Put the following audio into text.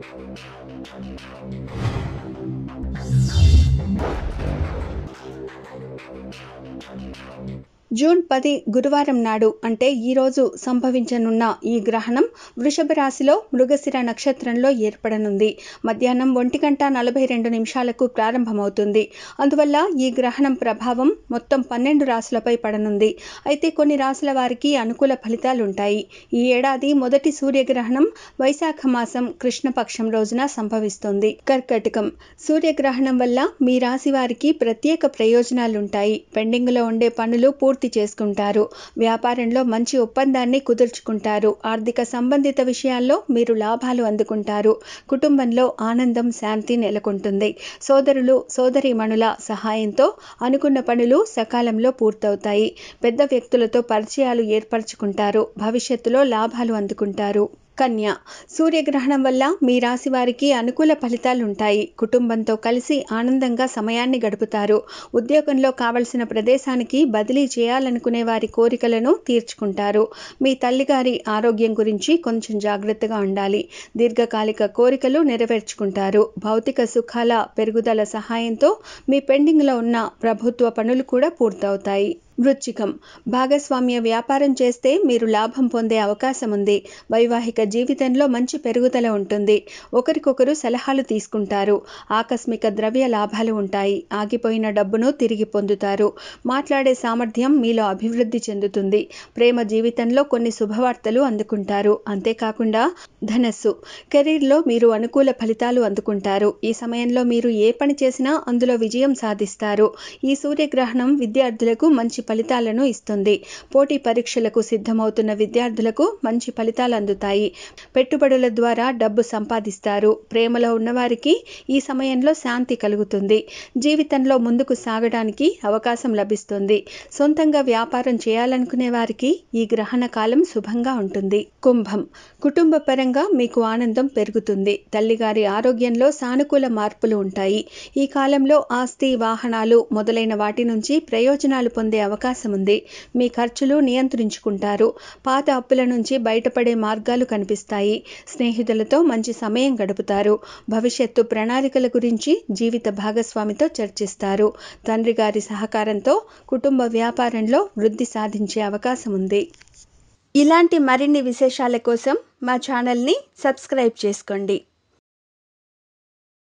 June పది గురువారం నాడు అంటే ఈరోజు సంభవించనున్న ఈ గ్రహణం వృషభ రాశిలో మృగశిర నక్షత్రంలో ఏర్పడనుంది మధ్యాహ్నం ఒంటి గంట నలభై రెండు నిమిషాలకు ప్రారంభమవుతుంది అందువల్ల ఈ గ్రహణం ప్రభావం మొత్తం పన్నెండు రాశులపై పడనుంది అయితే కొన్ని రాశుల వారికి అనుకూల ఫలితాలుంటాయి ఈ ఏడాది మొదటి సూర్యగ్రహణం వైశాఖ మాసం కృష్ణపక్షం రోజున సంభవిస్తుంది కర్కటకం సూర్యగ్రహణం వల్ల మీ రాశి వారికి ప్రత్యేక ప్రయోజనాలుంటాయి పెండింగ్లో ఉండే పనులు పూర్తి చేసుకుంటారు వ్యాపారంలో మంచి ఒప్పందాన్ని కుదుర్చుకుంటారు ఆర్థిక సంబంధిత విషయాల్లో మీరు లాభాలు అందుకుంటారు కుటుంబంలో ఆనందం శాంతి నెలకొంటుంది సోదరులు సోదరీమణుల సహాయంతో అనుకున్న పనులు సకాలంలో పూర్తవుతాయి పెద్ద వ్యక్తులతో పరిచయాలు ఏర్పరచుకుంటారు భవిష్యత్తులో లాభాలు అందుకుంటారు కన్య సూర్యగ్రహణం వల్ల మీ రాశి వారికి అనుకూల ఫలితాలుంటాయి కుటుంబంతో కలిసి ఆనందంగా సమయాన్ని గడుపుతారు ఉద్యోగంలో కావలసిన ప్రదేశానికి బదిలీ చేయాలనుకునే వారి కోరికలను తీర్చుకుంటారు మీ తల్లిగారి ఆరోగ్యం గురించి కొంచెం జాగ్రత్తగా ఉండాలి దీర్ఘకాలిక కోరికలు నెరవేర్చుకుంటారు భౌతిక సుఖాల పెరుగుదల సహాయంతో మీ పెండింగ్లో ఉన్న ప్రభుత్వ పనులు కూడా పూర్తవుతాయి వృచ్చికం భాగస్వామ్య వ్యాపారం చేస్తే మీరు లాభం పొందే అవకాశం ఉంది వైవాహిక జీవితంలో మంచి పెరుగుదల ఉంటుంది ఒకరికొకరు సలహాలు తీసుకుంటారు ఆకస్మిక ద్రవ్య లాభాలు ఉంటాయి ఆగిపోయిన డబ్బును తిరిగి పొందుతారు మాట్లాడే సామర్థ్యం మీలో అభివృద్ధి చెందుతుంది ప్రేమ జీవితంలో కొన్ని శుభవార్తలు అందుకుంటారు అంతేకాకుండా ధనస్సు కెరీర్లో మీరు అనుకూల ఫలితాలు అందుకుంటారు ఈ సమయంలో మీరు ఏ పని చేసినా అందులో విజయం సాధిస్తారు ఈ సూర్యగ్రహణం విద్యార్థులకు మంచి ఫలితాలను ఇస్తుంది పోటీ పరీక్షలకు సిద్ధమవుతున్న విద్యార్థులకు మంచి ఫలితాలు అందుతాయి పెట్టుబడుల ద్వారా డబ్బు సంపాదిస్తారు ప్రేమలో ఉన్నవారికి ఈ సమయంలో శాంతి కలుగుతుంది జీవితంలో ముందుకు సాగడానికి అవకాశం లభిస్తుంది సొంతంగా వ్యాపారం చేయాలనుకునే వారికి ఈ గ్రహణ కాలం శుభంగా ఉంటుంది కుంభం కుటుంబ పరంగా మీకు ఆనందం పెరుగుతుంది తల్లిగారి ఆరోగ్యంలో సానుకూల మార్పులు ఉంటాయి ఈ కాలంలో ఆస్తి వాహనాలు మొదలైన వాటి నుంచి ప్రయోజనాలు పొందే అవకాశం ఉంది మీ ఖర్చులు నియంత్రించుకుంటారు పాత అప్పుల నుంచి బయటపడే మార్గాలు కనిపిస్తాయి స్నేహితులతో మంచి సమయం గడుపుతారు భవిష్యత్తు ప్రణాళికల గురించి జీవిత భాగస్వామితో చర్చిస్తారు తండ్రి గారి సహకారంతో కుటుంబ వ్యాపారంలో వృద్ధి సాధించే అవకాశం ఉంది ఇలాంటి మరిన్ని విశేషాల కోసం మా ఛానల్ని సబ్స్క్రైబ్ చేసుకోండి